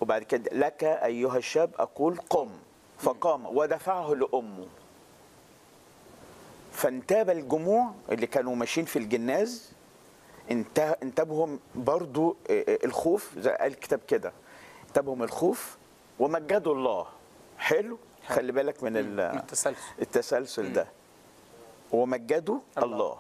وبعد كده لك ايها الشاب اقول قم فقام ودفعه لامه فانتاب الجموع اللي كانوا ماشيين في الجناز انت- انتابهم برضو آه، آه، الخوف زي قال الكتاب كده انتابهم الخوف ومجدوا الله حلو خلي بالك من ال- من التسلسل التسلسل ده ومجدوا الله. الله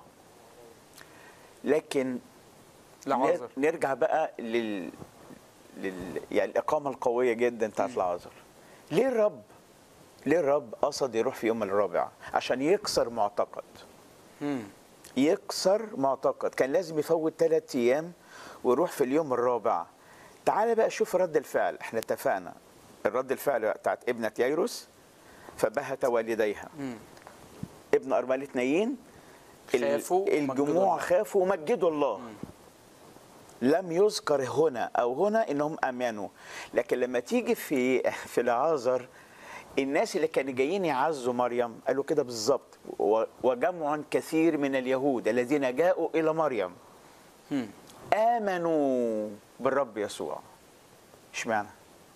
لكن لعازر نر- نرجع بقى لل, لل... يعني الإقامة القوية جدا بتاعت العازر ليه الرب ليه الرب قصد يروح في يوم الرابع عشان يكسر معتقد مم. يكسر معتقد كان لازم يفوت ثلاث ايام ويروح في اليوم الرابع تعال بقى شوف رد الفعل احنا اتفقنا الرد الفعل بتاعت ابنة ييروس فبهت والديها مم. ابن أرملة نايين ال- خافوا ومجدوا الجموع الله. خافوا ومجدوا الله لم يذكر هنا او هنا انهم امنوا لكن لما تيجي في في العازر الناس اللي كانوا جايين يعزوا مريم قالوا كده بالظبط و- وجمع كثير من اليهود الذين جاءوا الى مريم مم. امنوا بالرب يسوع اشمعنى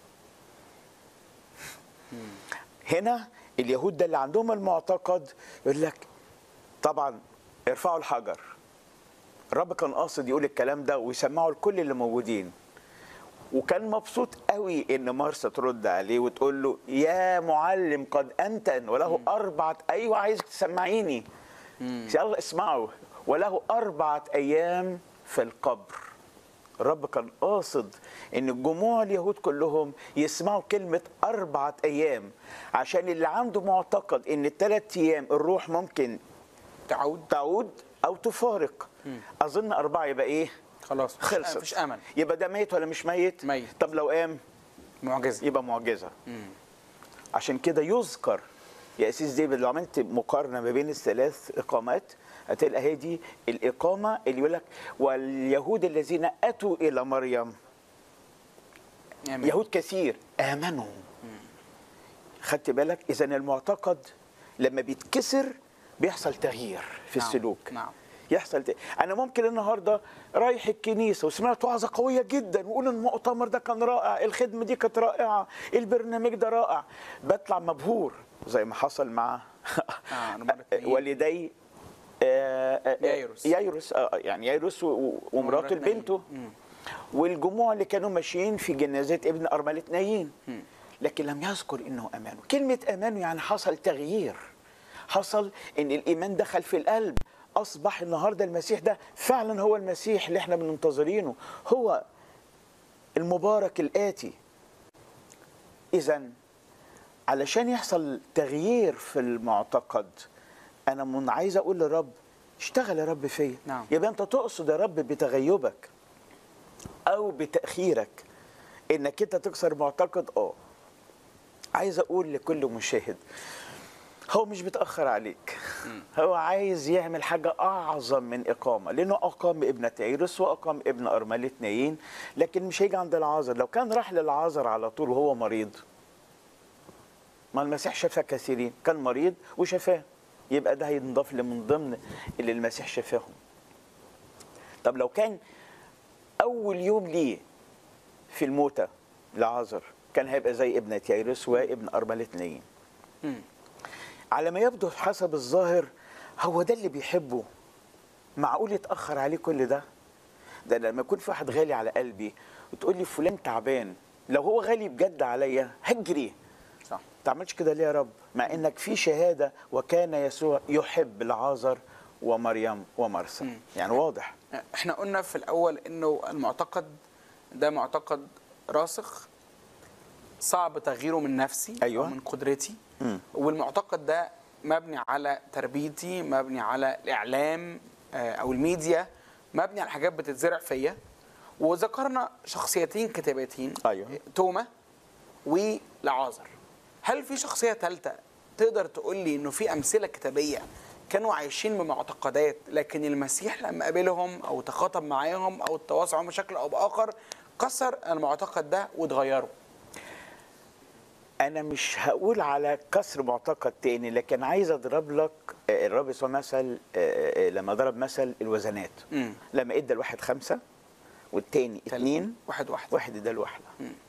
هنا اليهود ده اللي عندهم المعتقد يقول لك طبعا ارفعوا الحجر الرب كان قاصد يقول الكلام ده ويسمعه لكل اللي موجودين وكان مبسوط قوي ان مرسى ترد عليه وتقول له يا معلم قد انتن وله اربعه ايوه عايزك تسمعيني يلا اسمعوا وله اربعه ايام في القبر الرب كان قاصد ان الجموع اليهود كلهم يسمعوا كلمه اربعه ايام عشان اللي عنده معتقد ان الثلاث ايام الروح ممكن تعود تعود او تفارق اظن اربعه يبقى ايه خلاص مفيش- خلصت مفيش امل يبقى ده ميت ولا مش ميت ميت. طب لو قام معجزه يبقى معجزه عشان كده يذكر يا اسيس ديفيد لو عملت مقارنه ما بين الثلاث اقامات هتلاقي هي دي الاقامه اللي يقول لك واليهود الذين اتوا الى مريم آمين. يهود كثير امنوا خدت بالك اذا المعتقد لما بيتكسر بيحصل تغيير في نعم، السلوك نعم. يحصل ت... انا ممكن النهارده رايح الكنيسه وسمعت وعظه قويه جدا وقول المؤتمر ده كان رائع الخدمه دي كانت رائعه البرنامج ده رائع بطلع مبهور زي ما حصل مع آه، نمرة اتنين. والدي آه، آه، آه، يايروس. يايروس آه، يعني يايروس و- و- ومراته ومرات نايين. بنته والجموع اللي كانوا ماشيين في جنازات ابن أرملة نايين لكن لم يذكر انه امانه كلمه امانه يعني حصل تغيير حصل ان الايمان دخل في القلب اصبح النهارده المسيح ده فعلا هو المسيح اللي احنا منتظرينه هو المبارك الاتي اذا علشان يحصل تغيير في المعتقد انا من عايز اقول للرب اشتغل يا رب فيا نعم. يبقى انت تقصد يا رب بتغيبك او بتاخيرك انك انت تكسر معتقد اه عايز اقول لكل مشاهد هو مش بيتاخر عليك هو عايز يعمل حاجه اعظم من اقامه لانه اقام ابنه عيرس واقام ابن ارمله نايين لكن مش هيجي عند العازر لو كان راح للعازر على طول وهو مريض ما المسيح شفى كثيرين كان مريض وشفاه يبقى ده هينضاف من ضمن اللي المسيح شفاهم طب لو كان اول يوم ليه في الموتى لعازر كان هيبقى زي ابنة يايرس وابن أرملة نايين مم. على ما يبدو حسب الظاهر هو ده اللي بيحبه معقول يتأخر عليه كل ده ده لما يكون في واحد غالي على قلبي وتقول لي فلان تعبان لو هو غالي بجد عليا هجري صح ما تعملش كده ليه يا رب مع انك في شهاده وكان يسوع يحب العازر ومريم ومرسى يعني واضح احنا قلنا في الاول انه المعتقد ده معتقد راسخ صعب تغييره من نفسي أيوة. او من قدرتي مم. والمعتقد ده مبني على تربيتي مبني على الاعلام آه، او الميديا مبني على حاجات بتتزرع فيا وذكرنا شخصيتين كتابتين أيوة. توما ولعازر هل في شخصيه ثالثه تقدر تقول لي انه في امثله كتابيه كانوا عايشين بمعتقدات لكن المسيح لما قابلهم او تخاطب معاهم او تواصل معاهم بشكل او باخر كسر المعتقد ده واتغيروا انا مش هقول على كسر معتقد تاني لكن عايز اضرب لك آه، الرب يسوع مثل آه، آه، لما ضرب مثل الوزنات مم. لما ادى الواحد خمسه والتاني تل- اتنين واحد واحد واحد ادى الواحده